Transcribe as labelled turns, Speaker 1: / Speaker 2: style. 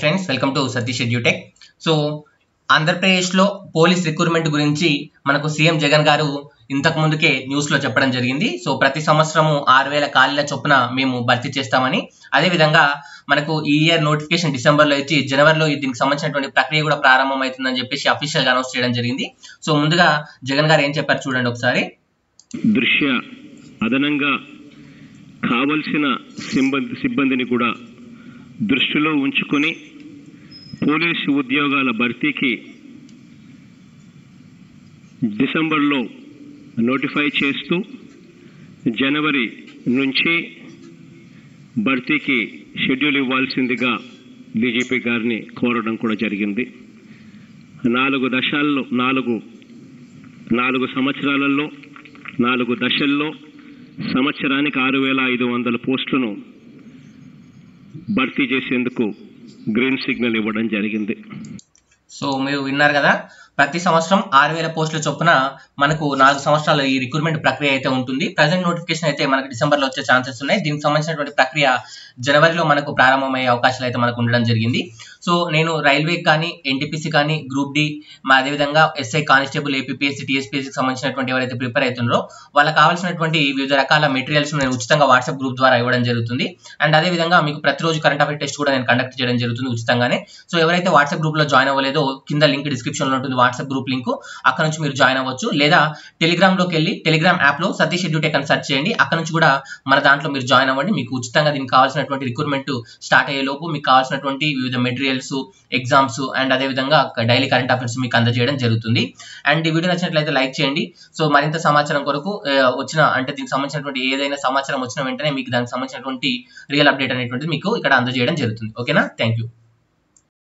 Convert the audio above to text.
Speaker 1: friends welcome to Satish edutech so ఆంధ్రప్రదేశ్లో police recruitment గురించి మనకు సీఎం జగన్ గారు ఇంతకు ముందుకే న్యూస్లో చెప్పడం జరిగింది సో ప్రతి సంవత్సరము ఆరు వేల ఖాళీల చొప్పున మేము భర్తీ చేస్తామని అదేవిధంగా మనకు ఈ ఇయర్ నోటిఫికేషన్ డిసెంబర్లో ఇచ్చి జనవరిలో దీనికి సంబంధించినటువంటి ప్రక్రియ కూడా ప్రారంభం అవుతుందని చెప్పేసి అఫీషియల్గా అనౌన్స్ చేయడం జరిగింది సో ముందుగా జగన్ గారు ఏం చెప్పారు చూడండి ఒకసారి
Speaker 2: దృశ్య అదనంగా కావలసిన సిబ్బంది సిబ్బందిని కూడా దృష్టిలో ఉంచుకొని పోలీసు ఉద్యోగాల భర్తీకి డిసెంబర్లో నోటిఫై చేస్తూ జనవరి నుంచి భర్తీకి షెడ్యూల్ ఇవ్వాల్సిందిగా డీజీపీ గారిని కోరడం కూడా జరిగింది నాలుగు దశల్లో నాలుగు నాలుగు సంవత్సరాలలో నాలుగు దశల్లో సంవత్సరానికి ఆరు వేల ఐదు వందల పోస్టులను భర్తీ చేసేందుకు గ్రీన్ సిగ్నల్ ఇవ్వడం జరిగింది
Speaker 1: సో మీరు విన్నారు కదా ప్రతి సంవత్సరం ఆరు వేల పోస్టుల చొప్పున మనకు నాలుగు సంవత్సరాల ఈ రిక్రూట్మెంట్ ప్రక్రియ అయితే ఉంటుంది ప్రజెంట్ నోటిఫికేషన్ అయితే మనకు డిసెంబర్లో వచ్చే ఛాన్సెస్ ఉన్నాయి దీనికి సంబంధించినటువంటి ప్రక్రియ జనవరిలో మనకు ప్రారంభమయ్యే అవకాశాలు అయితే మనకు ఉండడం జరిగింది సో నేను రైల్వే కానీ ఎన్టీపీసీ కానీ గ్రూప్ డి మా అదేవిధంగా ఎస్ఐ కానిస్టేబుల్ ఏపీఎస్సీ టీఎస్పీఎస్సీకి సంబంధించినటువంటి ఎవరైతే ప్రిపేర్ అవుతున్నారో వాళ్ళకి కావాల్సినటువంటి వివిధ రకాల మెటీరియల్స్ నేను ఉచితంగా వాట్సాప్ గ్రూప్ ద్వారా ఇవ్వడం జరుగుతుంది అండ్ అదేవిధంగా మీకు ప్రతిరోజు కరెంట్ అఫేర్ టెస్ట్ కూడా నేను కండక్ట్ చేయడం జరుగుతుంది ఉచితంగానే సో ఎవరైతే వాట్సాప్ గ్రూప్లో జాయిన్ అవ్వలేదో కింద లింక్ డిస్క్రిప్షన్లో ఉంటుంది వాట్సాప్ గ్రూప్ లింక్ అక్కడ నుంచి మీరు జాయిన్ అవ్వచ్చు లేదా టెలిగ్రామ్లోకి వెళ్ళి టెలిగ్రామ్ యాప్లో సతీష్ ఎడ్యూటెక్ అని సెర్చ్ చేయండి అక్కడ నుంచి కూడా మన దాంట్లో మీరు జాయిన్ అవ్వండి మీకు ఉచితంగా దీనికి కావాల్సినటువంటి రిక్రూట్మెంట్ స్టార్ట్ అయ్యే లోపు మీకు కావాల్సినటువంటి వివిధ మెటీరియల్స్ ఎగ్జామ్స్ అండ్ అదేవిధంగా డైలీ కరెంట్ అఫైర్స్ మీకు అందజేయడం జరుగుతుంది అండ్ ఈ వీడియో నచ్చినట్లయితే లైక్ చేయండి సో మరింత సమాచారం కొరకు ఆ, వచ్చిన అంటే దీనికి సంబంధించినటువంటి ఏదైనా సమాచారం వచ్చిన వెంటనే మీకు దానికి సంబంధించినటువంటి రియల్ అప్డేట్ అనేటువంటిది మీకు ఇక్కడ అందజేయడం జరుగుతుంది ఓకేనా థ్యాంక్ యూ